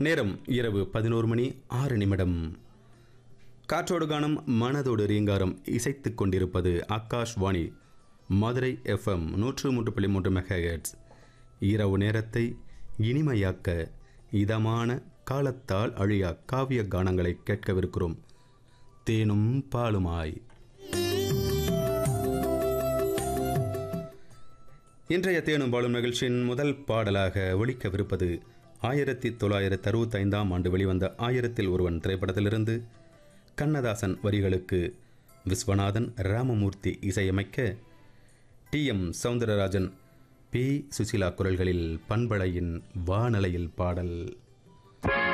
நேரம் இரவு பதினோரு மணி ஆறு நிமிடம் காற்றோடு காணும் மனதோடு ரீங்காரம் இசைத்துக் கொண்டிருப்பது ஆகாஷ்வாணி மதுரை எஃப்எம் நூற்று மூன்று புள்ளி மூன்று மெகாஹெட்ஸ் இரவு நேரத்தை இனிமையாக்க இதமான காலத்தால் அழியா காவிய கானங்களை கேட்கவிருக்கிறோம் தேனும் பாலுமாய் இன்றைய தேனும் பாலும் நிகழ்ச்சியின் முதல் பாடலாக ஒலிக்கவிருப்பது ஆயிரத்தி தொள்ளாயிரத்தி அறுபத்தைந்தாம் ஆண்டு வெளிவந்த ஆயிரத்தில் ஒருவன் திரைப்படத்திலிருந்து கண்ணதாசன் வரிகளுக்கு விஸ்வநாதன் ராமமூர்த்தி இசையமைக்க T M Soundararajan P Susheela குரல்களில் பண்பலையின் வானலையில் பாடல்